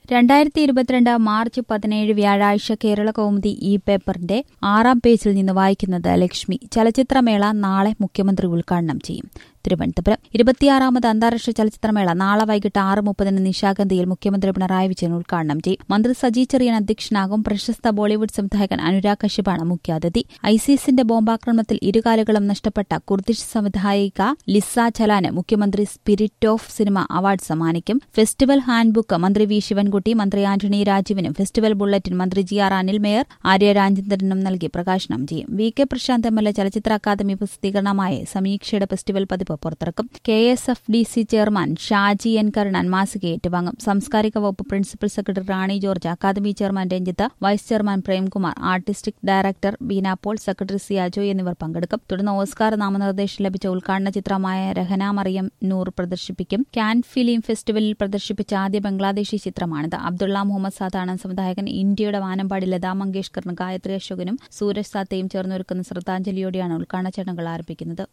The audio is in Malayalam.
രണ്ടായിരത്തി ഇരുപത്തിരണ്ട് മാർച്ച് പതിനേഴ് വ്യാഴാഴ്ച കേരള കൗമുദി ഈ പേപ്പറിന്റെ ആറാം പേജിൽ നിന്ന് വായിക്കുന്നത് ലക്ഷ്മി ചലച്ചിത്രമേള നാളെ മുഖ്യമന്ത്രി ഉദ്ഘാടനം ചെയ്യും തിരുവനന്തപുരം ഇരുപത്തിയാറാമത് അന്താരാഷ്ട്ര ചലച്ചിത്രമേള നാളെ വൈകിട്ട് ആറ് മുപ്പതിന് നിശാഗന്ധിയിൽ മുഖ്യമന്ത്രി പിണറായി വിജയൻ ഉദ്ഘാടനം ചെയ്യും മന്ത്രി സജി ചെറിയൻ അധ്യക്ഷനാകും പ്രശസ്ത ബോളിവുഡ് സംവിധായകൻ അനുരാഗ് കശ്യപാണ് മുഖ്യാതിഥി ഐസിസിന്റെ ബോംബാക്രമണത്തിൽ ഇരുകാലുകളും നഷ്ടപ്പെട്ട കുർദിഷ് സംവിധായിക ലിസ ചലാന് മുഖ്യമന്ത്രി സ്പിരിറ്റ് ഓഫ് സിനിമ അവാർഡ് സമ്മാനിക്കും ഫെസ്റ്റിവൽ ഹാൻഡ്ബുക്ക് മന്ത്രി വി ശിവൻകുട്ടി മന്ത്രി ആന്റണി രാജുവിനും ഫെസ്റ്റിവൽ ബുള്ളറ്റിൻ മന്ത്രി G R Anil mayor Arya രാജേന്ദ്രനും നൽകി പ്രകാശനം ചെയ്യും V K Prasanth M L A ചലച്ചിത്ര അക്കാദമി പ്രസിദ്ധീകരണമായ സമീക്ഷയുടെ ഫെസ്റ്റിവൽ പതിപ്പ് പുറത്തിറക്കും K S F D C chairman Shaji N Karunan മാസിക ഏറ്റുവാങ്ങും സാംസ്കാരിക വകുപ്പ് principal secretary Rani George academy chairman Ranjith vice chairman Premkumar artistic director Beena Paul secretary C Ajoy എന്നിവർ പങ്കെടുക്കും തുടർന്ന് ഓസ്കാർ നാമനിർദ്ദേശം ലഭിച്ച ഉദ്ഘാടന ചിത്രമായ രഹന മറിയം നൂർ പ്രദർശിപ്പിക്കും കാൻ ഫിലിം ഫെസ്റ്റിവലിൽ പ്രദർശിപ്പിച്ച ആദ്യ ബംഗ്ലാദേശി ചിത്രമാണിത് അബ്ദുള്ള മുഹമ്മദ് സാദാണ് സംവിധായകൻ ഇന്ത്യയുടെ വാനമ്പാടി ലതാ മങ്കേഷ്കറിനും ഗായത്രി അശോകനും സൂരജ് സാത്തയും ചേർന്നൊരുക്കുന്ന ശ്രദ്ധാഞ്ജലിയോടെയാണ് ഉദ്ഘാടന ചടങ്ങുകൾ ആരംഭിക്കുന്നത്